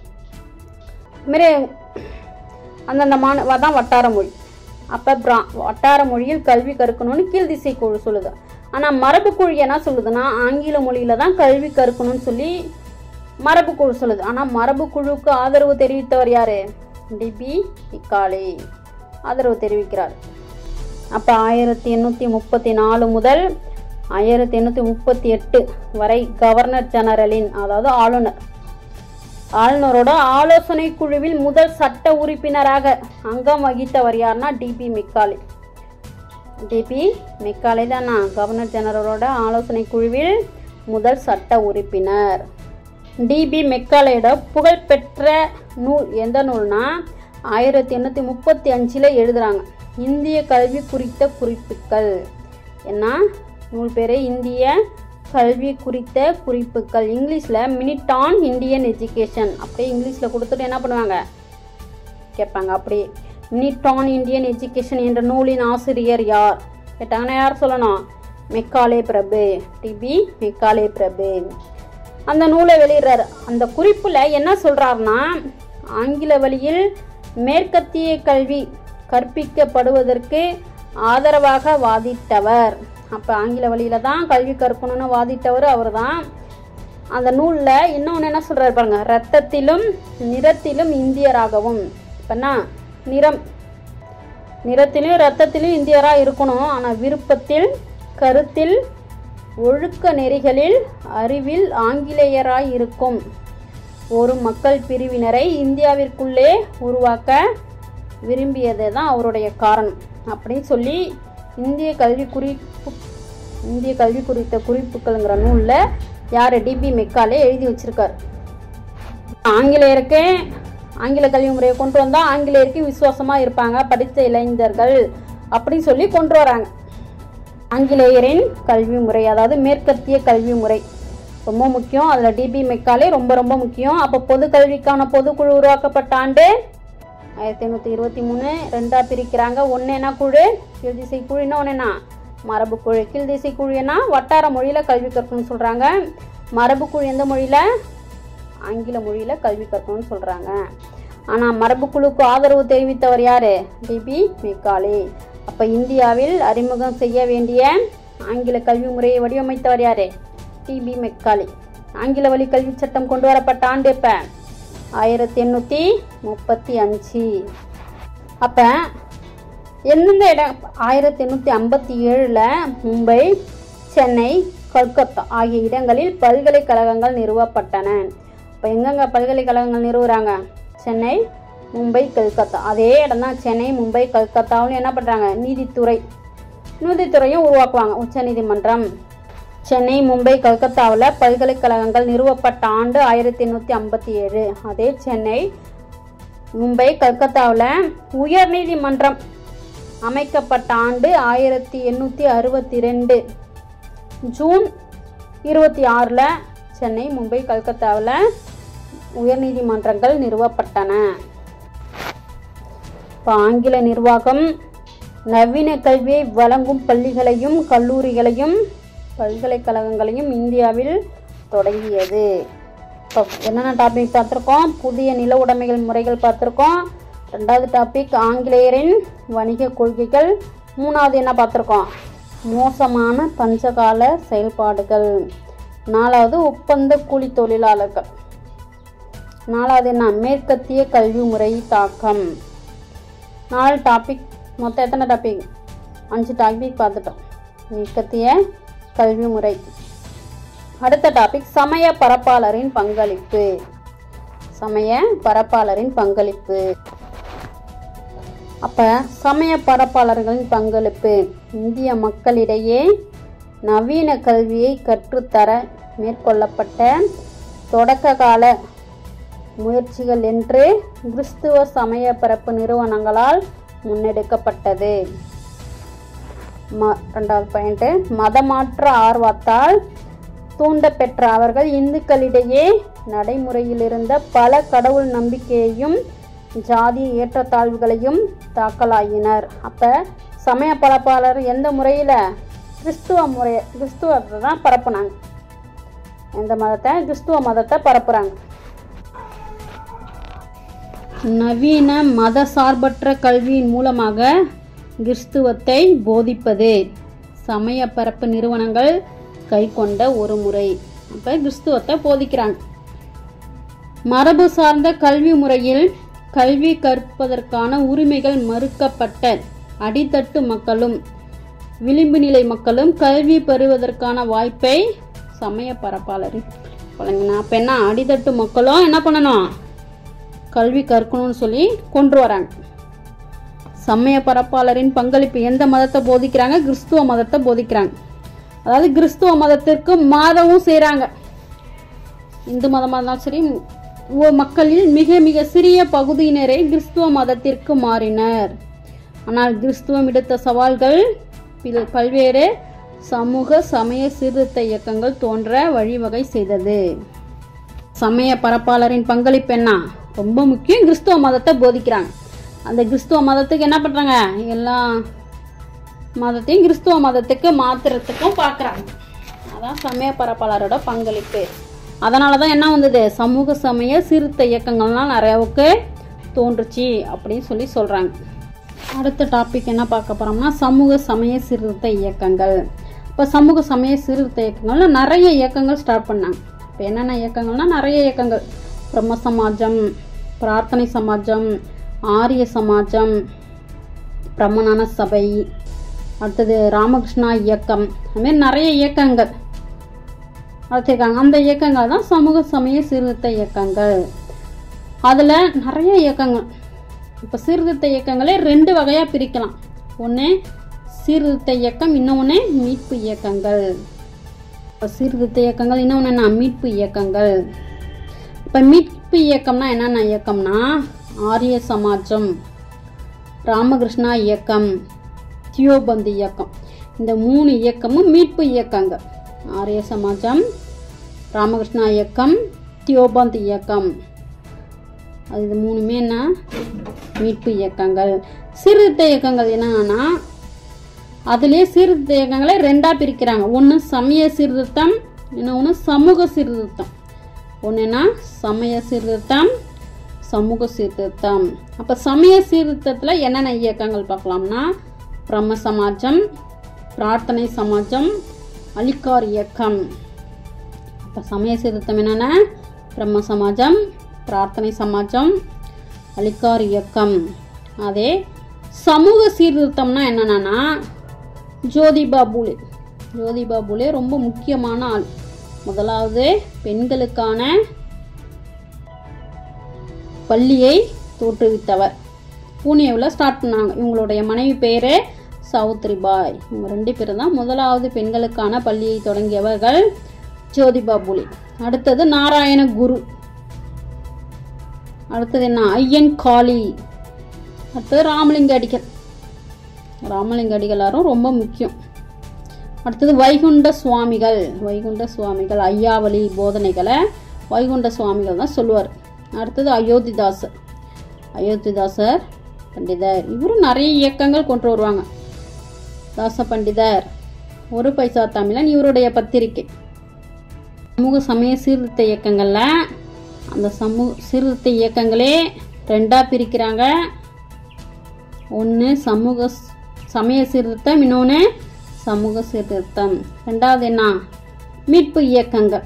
இதுமாரி அந்தந்த மாநில தான் வட்டார மொழி அப்போ பிரா வட்டார மொழியில் கல்வி கற்கணும்னு கீழ் திசை குழு சொல்லுது ஆனால் மரபு குழு என்ன சொல்லுதுன்னா ஆங்கில மொழியில் தான் கல்வி கற்கணும்னு சொல்லி மரபு குழு சொல்லுது ஆனால் மரபு குழுவுக்கு ஆதரவு தெரிவித்தவர் யார் டிபி இக்காலே ஆதரவு தெரிவிக்கிறார் அப்போ ஆயிரத்தி எண்ணூற்றி முப்பத்தி நாலு முதல் ஆயிரத்தி எண்ணூற்றி முப்பத்தி எட்டு வரை கவர்னர் ஜெனரலின் அதாவது ஆளுநர் ஆளுநரோட ஆலோசனை குழுவில் முதல் சட்ட உறுப்பினராக அங்கம் வகித்தவர் யாருன்னா டிபி மெக்காலே டிபி மெக்காலே தான் நான் கவர்னர் ஜெனரலோட ஆலோசனை குழுவில் முதல் சட்ட உறுப்பினர் டிபி மெக்காலேயோட புகழ்பெற்ற நூல் எந்த நூல்னா ஆயிரத்தி எண்ணூற்றி முப்பத்தி அஞ்சில் எழுதுகிறாங்க இந்திய கல்வி குறித்த குறிப்புகள் என்ன நூல் பேர் இந்திய கல்வி குறித்த குறிப்புகள் இங்கிலீஷில் மினிட் ஆன் இந்தியன் எஜுகேஷன் அப்படியே இங்கிலீஷில் கொடுத்துட்டு என்ன பண்ணுவாங்க கேட்பாங்க அப்படி மினிட் ஆன் இந்தியன் எஜுகேஷன் என்ற நூலின் ஆசிரியர் யார் கேட்டாங்கன்னா யார் சொல்லணும் மெக்காலே பிரபு டிபி மெக்காலே பிரபு அந்த நூலை வெளியிடுறாரு அந்த குறிப்பில் என்ன சொல்கிறாருன்னா ஆங்கில வழியில் மேற்கத்திய கல்வி கற்பிக்கப்படுவதற்கு ஆதரவாக வாதிட்டவர் அப்போ ஆங்கில வழியில் தான் கல்வி கற்கணும்னு வாதிட்டவர் அவர் தான் அந்த நூலில் இன்னொன்று என்ன சொல்கிறாரு பாருங்க ரத்தத்திலும் நிறத்திலும் இந்தியராகவும் இப்போனா நிறம் நிறத்திலும் ரத்தத்திலும் இந்தியராக இருக்கணும் ஆனால் விருப்பத்தில் கருத்தில் ஒழுக்க நெறிகளில் அறிவில் ஆங்கிலேயராய் இருக்கும் ஒரு மக்கள் பிரிவினரை இந்தியாவிற்குள்ளே உருவாக்க விரும்பியது தான் அவருடைய காரணம் அப்படின்னு சொல்லி இந்திய கல்வி குறிப்பு இந்திய கல்வி குறித்த குறிப்புகள்ங்கிற நூலில் யார் டிபி மெக்காலே எழுதி வச்சிருக்கார் ஆங்கிலேயருக்கு ஆங்கில கல்வி முறையை கொண்டு வந்தால் ஆங்கிலேயருக்கு விசுவாசமாக இருப்பாங்க படித்த இளைஞர்கள் அப்படின்னு சொல்லி கொண்டு வராங்க ஆங்கிலேயரின் கல்வி முறை அதாவது மேற்கத்திய கல்வி முறை ரொம்ப முக்கியம் அதில் டிபி மெக்காலே ரொம்ப ரொம்ப முக்கியம் அப்போ பொது கல்விக்கான பொதுக்குழு உருவாக்கப்பட்ட ஆண்டு ஆயிரத்தி எண்ணூற்றி இருபத்தி மூணு ரெண்டாக பிரிக்கிறாங்க ஒன்று என்ன குழு கீழ் திசை குழு இன்னொன்று என்ன மரபு குழு கீழ் திசை குழு என்ன வட்டார மொழியில் கல்வி கற்கணும்னு சொல்கிறாங்க மரபு குழு எந்த மொழியில் ஆங்கில மொழியில் கல்வி கற்கணும்னு சொல்கிறாங்க ஆனால் மரபு குழுக்கு ஆதரவு தெரிவித்தவர் யார் டிபி மெக்காலே அப்போ இந்தியாவில் அறிமுகம் செய்ய வேண்டிய ஆங்கில கல்வி முறையை வடிவமைத்தவர் யார் டிபி மெக்காலே ஆங்கில வழி கல்வி சட்டம் கொண்டு வரப்பட்ட ஆண்டு எப்போ ஆயிரத்தி எண்ணூற்றி முப்பத்தி அஞ்சு அப்போ எந்தெந்த இடம் ஆயிரத்தி எண்ணூற்றி ஐம்பத்தி ஏழில் மும்பை சென்னை கல்கத்தா ஆகிய இடங்களில் பல்கலைக்கழகங்கள் நிறுவப்பட்டன இப்போ எங்கெங்க பல்கலைக்கழகங்கள் நிறுவுறாங்க சென்னை மும்பை கல்கத்தா அதே இடம் தான் சென்னை மும்பை கல்கத்தாவும் என்ன பண்ணுறாங்க நீதித்துறை நீதித்துறையும் உருவாக்குவாங்க உச்சநீதிமன்றம் சென்னை மும்பை கல்கத்தாவில் பல்கலைக்கழகங்கள் நிறுவப்பட்ட ஆண்டு ஆயிரத்தி எண்ணூற்றி ஐம்பத்தி ஏழு அதே சென்னை மும்பை கல்கத்தாவில் உயர்நீதிமன்றம் அமைக்கப்பட்ட ஆண்டு ஆயிரத்தி எண்ணூற்றி அறுபத்தி ரெண்டு ஜூன் இருபத்தி ஆறில் சென்னை மும்பை கல்கத்தாவில் உயர்நீதிமன்றங்கள் நிறுவப்பட்டன இப்போ ஆங்கில நிர்வாகம் நவீன கல்வியை வழங்கும் பள்ளிகளையும் கல்லூரிகளையும் பல்கலைக்கழகங்களையும் இந்தியாவில் தொடங்கியது இப்போ என்னென்ன டாபிக் பார்த்துருக்கோம் புதிய நில உடைமைகள் முறைகள் பார்த்துருக்கோம் ரெண்டாவது டாபிக் ஆங்கிலேயரின் வணிக கொள்கைகள் மூணாவது என்ன பார்த்துருக்கோம் மோசமான பஞ்சகால செயல்பாடுகள் நாலாவது ஒப்பந்த கூலி தொழிலாளர்கள் நாலாவது என்ன மேற்கத்திய கல்வி முறை தாக்கம் நாலு டாபிக் மொத்தம் எத்தனை டாபிக் அஞ்சு டாபிக் பார்த்துட்டோம் மேற்கத்திய கல்வி முறை அடுத்த டாபிக் சமய பரப்பாளரின் பங்களிப்பு சமய பரப்பாளரின் பங்களிப்பு அப்போ சமய பரப்பாளர்களின் பங்களிப்பு இந்திய மக்களிடையே நவீன கல்வியை கற்றுத்தர மேற்கொள்ளப்பட்ட தொடக்க கால முயற்சிகள் என்று கிறிஸ்துவ சமய பரப்பு நிறுவனங்களால் முன்னெடுக்கப்பட்டது ம ரெண்டாவது பாயிண்ட்டு மதமாற்ற ஆர்வத்தால் தூண்டப்பெற்ற அவர்கள் இந்துக்களிடையே நடைமுறையில் இருந்த பல கடவுள் நம்பிக்கையையும் ஜாதி ஏற்றத்தாழ்வுகளையும் தாக்கலாயினர் அப்போ சமய பரப்பாளர் எந்த முறையில் கிறிஸ்துவ முறை கிறிஸ்துவத்தை தான் பரப்புனாங்க எந்த மதத்தை கிறிஸ்துவ மதத்தை பரப்புகிறாங்க நவீன மத சார்பற்ற கல்வியின் மூலமாக கிறிஸ்துவத்தை போதிப்பது சமய பரப்பு நிறுவனங்கள் கை கொண்ட ஒரு முறை அப்போ கிறிஸ்துவத்தை போதிக்கிறாங்க மரபு சார்ந்த கல்வி முறையில் கல்வி கற்பதற்கான உரிமைகள் மறுக்கப்பட்ட அடித்தட்டு மக்களும் விளிம்பு நிலை மக்களும் கல்வி பெறுவதற்கான வாய்ப்பை சமய பரப்பாளர் வழங்கினா அப்போ என்ன அடித்தட்டு மக்களும் என்ன பண்ணணும் கல்வி கற்கணும்னு சொல்லி கொண்டு வராங்க சமய பரப்பாளரின் பங்களிப்பு எந்த மதத்தை போதிக்கிறாங்க கிறிஸ்துவ மதத்தை போதிக்கிறாங்க அதாவது கிறிஸ்துவ மதத்திற்கு மாறவும் செய்கிறாங்க இந்து மதமாக இருந்தாலும் சரி ஒ- மக்களில் மிக மிக சிறிய பகுதியினரே கிறிஸ்துவ மதத்திற்கு மாறினர் ஆனால் கிறிஸ்துவம் விடுத்த சவால்கள் பில்- பல்வேறு சமூக சமய சீர்திருத்த இயக்கங்கள் தோன்ற வழிவகை செய்தது சமய பரப்பாளரின் பங்களிப்பு என்ன ரொம்ப முக்கியம் கிறிஸ்துவ மதத்தை போதிக்கிறாங்க அந்த கிறிஸ்துவ மதத்துக்கு என்ன பண்ணுறாங்க எல்லா மதத்தையும் கிறிஸ்துவ மதத்துக்கு மாற்றுறதுக்கும் பார்க்குறாங்க அதான் சமய பரப்பாளரோட பங்களிப்பு அதனால தான் என்ன வந்தது சமூக சமய சீர்திருத்த இயக்கங்கள்லாம் நிறையாவுக்கு தோன்றுச்சு அப்படின்னு சொல்லி சொல்கிறாங்க அடுத்த டாபிக் என்ன பார்க்க போகிறோம்னா சமூக சமய சீர்திருத்த இயக்கங்கள் இப்போ சமூக சமய சீர்திருத்த இயக்கங்கள்ல நிறைய இயக்கங்கள் ஸ்டார்ட் பண்ணாங்க இப்போ என்னென்ன இயக்கங்கள்னா நிறைய இயக்கங்கள் பிரம்ம சமாஜம் பிரார்த்தனை சமாஜம் ஆரிய சமாஜம் பிரம்மஞான சபை அடுத்தது ராமகிருஷ்ணா இயக்கம் அதுமாரி நிறைய இயக்கங்கள் வச்சுருக்காங்க அந்த இயக்கங்கள் தான் சமூக சமய சீர்திருத்த இயக்கங்கள் அதில் நிறைய இயக்கங்கள் இப்போ சீர்திருத்த இயக்கங்களே ரெண்டு வகையாக பிரிக்கலாம் ஒன்று சீர்திருத்த இயக்கம் இன்னொன்று மீட்பு இயக்கங்கள் இப்போ சீர்திருத்த இயக்கங்கள் இன்னொன்று என்ன மீட்பு இயக்கங்கள் இப்போ மீட்பு இயக்கம்னா என்னென்ன இயக்கம்னா ஆரிய சமாஜம் ராமகிருஷ்ணா இயக்கம் தியோபந்த் இயக்கம் இந்த மூணு இயக்கமும் மீட்பு இயக்கங்கள் ஆரிய சமாஜம் ராமகிருஷ்ணா இயக்கம் தியோபந்த் இயக்கம் அது இது மூணுமே என்ன மீட்பு இயக்கங்கள் சீர்திருத்த இயக்கங்கள் என்னன்னா அதுலேயே சீர்திருத்த இயக்கங்களை ரெண்டாக பிரிக்கிறாங்க ஒன்று சமய சீர்திருத்தம் இன்னொன்று சமூக சீர்திருத்தம் ஒன்றுனா சமய சீர்திருத்தம் சமூக சீர்திருத்தம் அப்போ சமய சீர்திருத்தத்தில் என்னென்ன இயக்கங்கள் பார்க்கலாம்னா பிரம்ம சமாஜம் பிரார்த்தனை சமாஜம் அலிகார் இயக்கம் இப்போ சமய சீர்திருத்தம் என்னென்ன பிரம்ம சமாஜம் பிரார்த்தனை சமாஜம் அலிகார் இயக்கம் அதே சமூக சீர்திருத்தம்னா என்னென்னா ஜோதிபா பூலே ஜோதிபா பூலே ரொம்ப முக்கியமான ஆள் முதலாவது பெண்களுக்கான பள்ளியை தோற்றுவித்தவர் பூனேவில் ஸ்டார்ட் பண்ணாங்க இவங்களுடைய மனைவி பேரு சௌத்ரிபாய் இவங்க ரெண்டு பேரும் தான் முதலாவது பெண்களுக்கான பள்ளியை தொடங்கியவர்கள் ஜோதிபா புலி அடுத்தது நாராயண குரு அடுத்தது என்ன ஐயன் காளி அடுத்தது ராமலிங்க அடிகள் ராமலிங்க அடிகளாரும் ரொம்ப முக்கியம் அடுத்தது வைகுண்ட சுவாமிகள் வைகுண்ட சுவாமிகள் ஐயாவளி போதனைகளை வைகுண்ட சுவாமிகள் தான் சொல்லுவார் அடுத்தது அயோத்திதாசர் அயோத்திதாசர் பண்டிதர் இவரும் நிறைய இயக்கங்கள் கொண்டு வருவாங்க தாச பண்டிதர் ஒரு பைசா தமிழன் இவருடைய பத்திரிகை சமூக சமய சீர்திருத்த இயக்கங்களில் அந்த சமூக சீர்திருத்த இயக்கங்களே ரெண்டாக பிரிக்கிறாங்க ஒன்று சமூக ஸ்- சமய சீர்திருத்தம் இன்னொன்று சமூக சீர்திருத்தம் ரெண்டாவது என்ன மீட்பு இயக்கங்கள்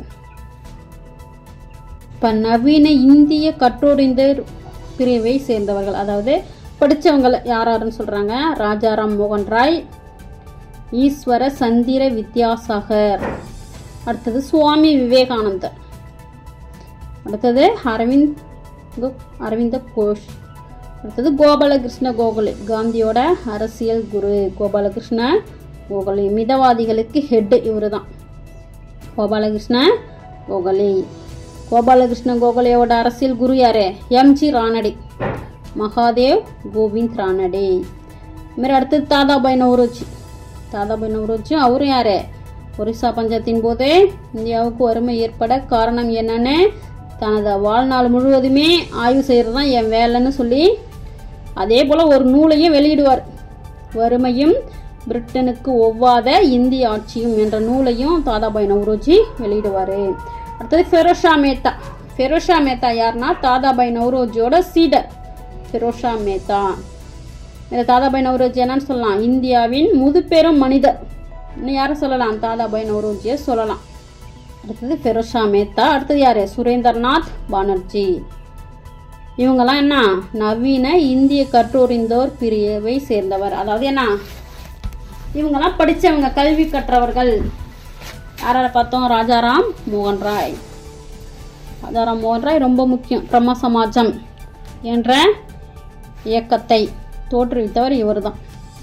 இப்போ நவீன இந்திய கற்றோரிந்தர் பிரிவை சேர்ந்தவர்கள் அதாவது படித்தவங்களை யார் யாருன்னு சொல்கிறாங்க ராஜாராம் மோகன் ராய் ஈஸ்வர சந்திர வித்யாசாகர் அடுத்தது சுவாமி விவேகானந்தர் அடுத்தது அரவிந்த் கு- அரவிந்த கோஷ் அடுத்தது கோபாலகிருஷ்ண கோகலே காந்தியோட அரசியல் குரு கோபாலகிருஷ்ண கோகலே மிதவாதிகளுக்கு ஹெட் இவர் தான் கோபாலகிருஷ்ண கோகலே கோபாலகிருஷ்ண கோகலேயோட அரசியல் குரு யாரு எம்ஜி ரானடே மகாதேவ் கோவிந்த் ரானடே இதுமாரி அடுத்தது தாதாபாய் நவரோஜி தாதாபாய் நவரோஜி அவரும் யாரு ஒரிசா பஞ்சாயத்தின் போது இந்தியாவுக்கு வறுமை ஏற்பட காரணம் என்னன்னு தனது வாழ்நாள் முழுவதுமே ஆய்வு செய்கிறது தான் என் வேலைன்னு சொல்லி அதே போல் ஒரு நூலையும் வெளியிடுவார் வறுமையும் பிரிட்டனுக்கு ஒவ்வாத இந்திய ஆட்சியும் என்ற நூலையும் தாதாபாய் நவ்ரோஜி வெளியிடுவார் அடுத்தது ஃபெரோஷா மேத்தா ஃபெரோஷா மேத்தா யாருன்னா தாதாபாய் நவ்ரோஜியோட சீடர் ஃபெரோஷா மேத்தா இந்த தாதாபாய் நவ்ரோஜி என்னன்னு சொல்லலாம் இந்தியாவின் முதுபெரும் மனிதர் இன்னும் யாரை சொல்லலாம் தாதாபாய் நவ்ரோஜியை சொல்லலாம் அடுத்தது ஃபெரோஷா மேத்தா அடுத்தது யார் சுரேந்தர்நாத் பானர்ஜி இவங்கெல்லாம் என்ன நவீன இந்திய கற்றோரிந்தோர் பிரிவை சேர்ந்தவர் அதாவது என்ன இவங்கெல்லாம் படித்தவங்க கல்வி கற்றவர்கள் யாரை பார்த்தோம் ராஜாராம் மோகன் ராய் ராஜாராம் மோகன் ராய் ரொம்ப முக்கியம் பிரம்ம சமாஜம் என்ற இயக்கத்தை தோற்றுவித்தவர் இவர்தான்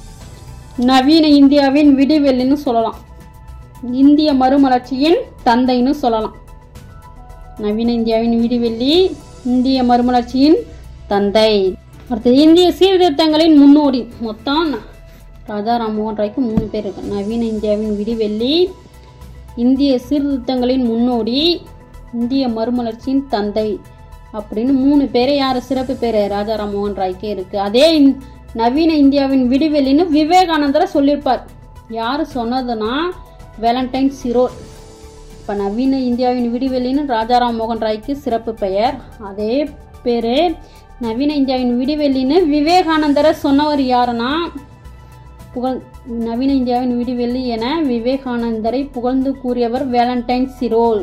நவீன இந்தியாவின் விடிவெள்ளின்னு சொல்லலாம் இந்திய மறுமலர்ச்சியின் தந்தைன்னு சொல்லலாம் நவீன இந்தியாவின் விடிவெள்ளி இந்திய மறுமலர்ச்சியின் தந்தை அடுத்தது இந்திய சீர்திருத்தங்களின் முன்னோடி மொத்தம் ராஜா ராம்மோகன் ராய்க்கு மூணு பேர் இருக்கு நவீன இந்தியாவின் விடிவெள்ளி இந்திய சீர்திருத்தங்களின் முன்னோடி இந்திய மறுமலர்ச்சியின் தந்தை அப்படின்னு மூணு பேரை யார் சிறப்பு பேர் ராஜா ராம்மோகன் ராய்க்கே இருக்கு அதே இந்- நவீன இந்தியாவின் விடிவெளின்னு விவேகானந்தரை சொல்லியிருப்பார் யார் சொன்னதுன்னா வேலண்டைன் சிரோர் இப்போ நவீன இந்தியாவின் விடிவெளின்னு ராஜாராம் மோகன் ராய்க்கு சிறப்பு பெயர் அதே பேர் நவீன இந்தியாவின் விடிவெளின்னு விவேகானந்தரை சொன்னவர் யாருன்னா புகழ் நவீன இந்தியாவின் விடிவெள்ளி என விவேகானந்தரை புகழ்ந்து கூறியவர் Valentine Chirol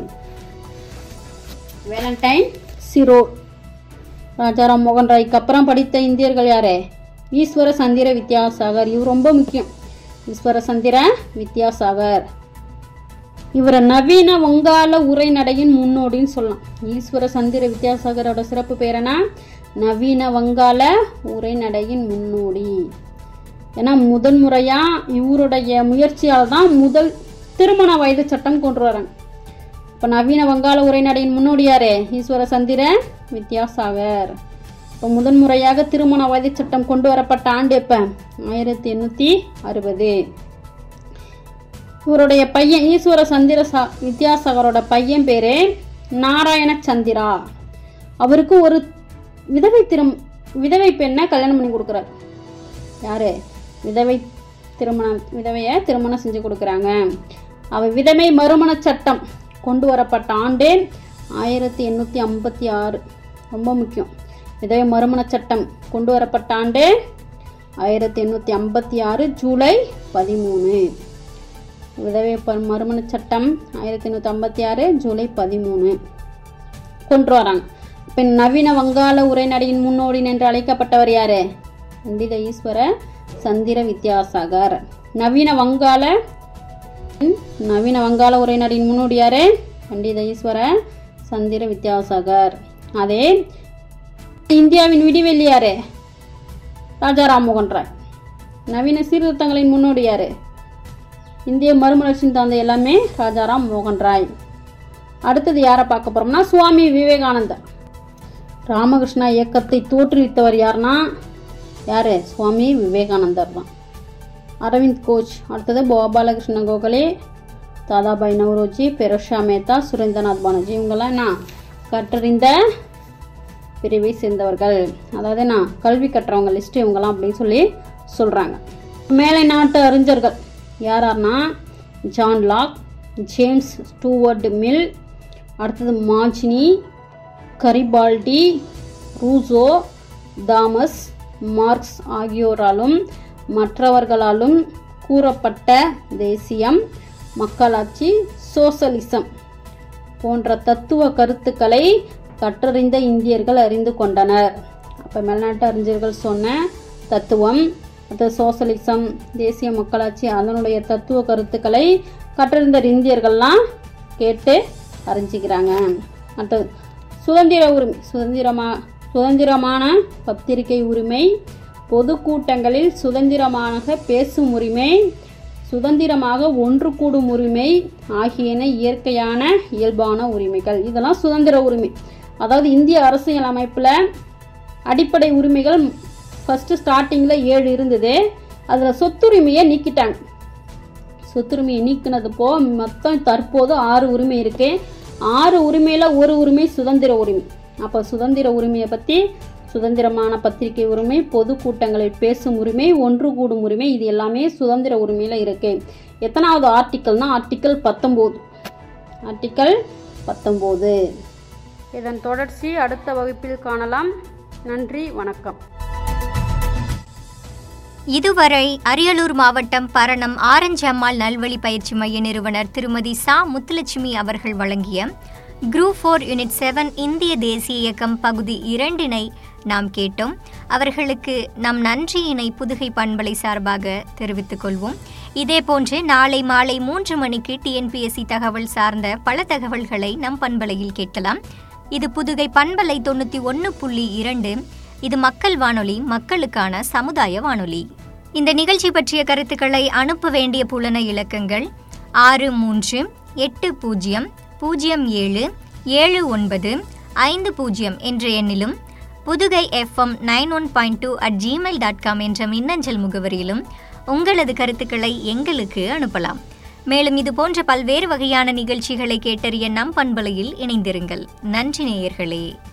Valentine Chirol Rajaram மோகன் ராய்க்கு அப்புறம் படித்த இந்தியர்கள் யாரு ஈஸ்வர சந்திர வித்யாசாகர் இவர் ரொம்ப முக்கியம் ஈஸ்வர சந்திர வித்யாசாகர் இவரை நவீன வங்காள உரைநடையின் முன்னோடின்னு சொல்லலாம் ஈஸ்வர சந்திர வித்யாசாகரோட சிறப்பு பேர் என்ன நவீன வங்காள உரைநடையின் முன்னோடி ஏன்னா முதன்முறையாக இவருடைய முயற்சியால் தான் முதல் திருமண வயது சட்டம் கொண்டு வராங்க இப்போ நவீன வங்காள உரைநடையின் முன்னோடி யாரு ஈஸ்வர சந்திர வித்யாசாகர் இப்போ முதன்முறையாக திருமண வயது சட்டம் கொண்டு வரப்பட்ட ஆண்டு எப்போ ஆயிரத்தி எண்ணூற்றி அறுபது இவருடைய பையன் ஈஸ்வர சந்திர சா வித்யாசாகரோட பையன் பேரு நாராயண சந்திரா அவருக்கு ஒரு விதவை திரும் விதவை பெண்ணை கல்யாணம் பண்ணி கொடுக்குறார் யாரு விதவை திருமணம் விதவையை திருமணம் செஞ்சு கொடுக்குறாங்க அவ விதவை மறுமண சட்டம் கொண்டு வரப்பட்ட ஆண்டு ஆயிரத்தி எண்ணூற்றி ஐம்பத்தி ஆறு ரொம்ப முக்கியம் விதவை மறுமண சட்டம் கொண்டு வரப்பட்ட ஆண்டு ஆயிரத்தி எண்ணூற்றி ஐம்பத்தி ஆறு ஜூலை பதிமூணு விதவை ப- மறுமண சட்டம் ஆயிரத்தி எண்ணூற்றி ஐம்பத்தி ஆறு ஜூலை பதிமூணு கொண்டு வராங்க இப்போ நவீன வங்காள உரைநடையின் முன்னோடி என்று அழைக்கப்பட்டவர் யாரு பண்டித ஈஸ்வர சந்திர வித்யாசாகர் நவீன வங்காள ம், நவீன வங்காள உரைநடையின் முன்னோடி யாரு பண்டித ஈஸ்வர சந்திர வித்யாசாகர் அதே இந்தியாவின் விடிவெள்ளி யாரு ராஜா ராம்மோகன் ராய் நவீன சீர்திருத்தங்களின் முன்னோடி யாரு இந்திய மறுமலர்ச்சியின் தந்தை எல்லாமே ராஜாராம் மோகன் ராய் அடுத்தது யாரை பார்க்க போறோம்னா சுவாமி விவேகானந்தர் ராமகிருஷ்ணா இயக்கத்தை தோற்றுவித்தவர் யாருன்னா யாரு சுவாமி விவேகானந்தர் தான் அரவிந்த் கோச் அடுத்தது கோபாலகிருஷ்ண கோகலே தாதாபாய் நவ்ரோஜி பெரோஷா மேத்தா சுரேந்திரநாத் பானர்ஜி இவங்கெல்லாம் என்ன கற்றறிந்த பிரிவை சேர்ந்தவர்கள் அதாவது என்ன கல்வி கற்றவங்க லிஸ்ட் இவங்கெல்லாம் அப்படின்னு சொல்லி சொல்கிறாங்க மேலை நாட்டு அறிஞர்கள் யார் யாருன்னா John Locke James Stuart Mill அடுத்தது Mazzini Garibaldi Rousseau Thomas Marx ஆகியோராலும் மற்றவர்களாலும் கூறப்பட்ட தேசியம் மக்களாட்சி சோசலிசம் போன்ற தத்துவ கருத்துக்களை கற்றறிந்த இந்தியர்கள் அறிந்து கொண்டனர் அப்போ மேல்நாட்டு அறிஞர்கள் சொன்ன தத்துவம் அது சோசலிசம் தேசிய மக்களாட்சி அதனுடைய தத்துவ கருத்துக்களை கற்றறிந்த இந்தியர்கள்லாம் கேட்டு அறிஞ்சிக்கிறாங்க அடுத்தது சுதந்திர உரிமை சுதந்திரமா சுதந்திரமான பத்திரிகை உரிமை பொதுக்கூட்டங்களில் சுதந்திரமாக பேசும் உரிமை சுதந்திரமாக ஒன்று கூடும் உரிமை ஆகியன இயற்கையான இயல்பான உரிமைகள் இதெல்லாம் சுதந்திர உரிமை அதாவது இந்திய அரசியல் அமைப்பில் அடிப்படை உரிமைகள் ஃபஸ்ட்டு ஸ்டார்டிங்கில் ஏழு இருந்தது அதில் சொத்துரிமையை நீக்கிட்டாங்க சொத்துரிமையை நீக்கினது போ மொத்தம் தற்போது ஆறு உரிமை இருக்கு ஆறு உரிமையில் ஒரு உரிமை சுதந்திர உரிமை அப்போ சுதந்திர உரிமையை பற்றி சுதந்திரமான பத்திரிகை உரிமை பொதுக்கூட்டங்களில் பேசும் உரிமை ஒன்று கூடும் உரிமை இது எல்லாமே சுதந்திர உரிமையில் இருக்கு எத்தனாவது ஆர்டிக்கல்னா ஆர்டிக்கல் பத்தொம்போது ஆர்டிக்கல் பத்தொம்போது இதன் தொடர்ச்சி அடுத்த வகுப்பில் காணலாம் நன்றி வணக்கம் இதுவரை அரியலூர் மாவட்டம் பரணம் ஆரஞ்சு அம்மாள் நல்வழி பயிற்சி மைய நிறுவனர் திருமதி சா முத்துலட்சுமி அவர்கள் வழங்கிய குரூப் ஃபோர் யூனிட் செவன் இந்திய தேசிய இயக்கம் பகுதி இரண்டினை நாம் கேட்டோம் அவர்களுக்கு நம் நன்றியினை புதுகை பண்பலை சார்பாக தெரிவித்துக் கொள்வோம் இதேபோன்று நாளை மாலை மூன்று மணிக்கு டிஎன்பிஎஸ்சி தகவல் சார்ந்த பல தகவல்களை நம் பண்பலையில் கேட்கலாம் இது புதுகை பண்பலை தொண்ணூற்றி ஒன்று புள்ளி இரண்டு இது மக்கள் வானொலி மக்களுக்கான சமுதாய வானொலி இந்த நிகழ்ச்சி பற்றிய கருத்துக்களை அனுப்ப வேண்டிய புலன இலக்கங்கள் ஆறு மூன்று எட்டு பூஜ்ஜியம் பூஜ்ஜியம் ஏழு ஏழு ஒன்பது ஐந்து பூஜ்ஜியம் என்ற எண்ணிலும் Pudugai FM nine one point two at Gmail dot com என்ற மின்னஞ்சல் முகவரியிலும் உங்களது கருத்துக்களை எங்களுக்கு அனுப்பலாம் மேலும் இது போன்ற பல்வேறு வகையான நிகழ்ச்சிகளை கேட்டறிய நம் பண்பலையில் இணைந்திருங்கள் நன்றி நேயர்களே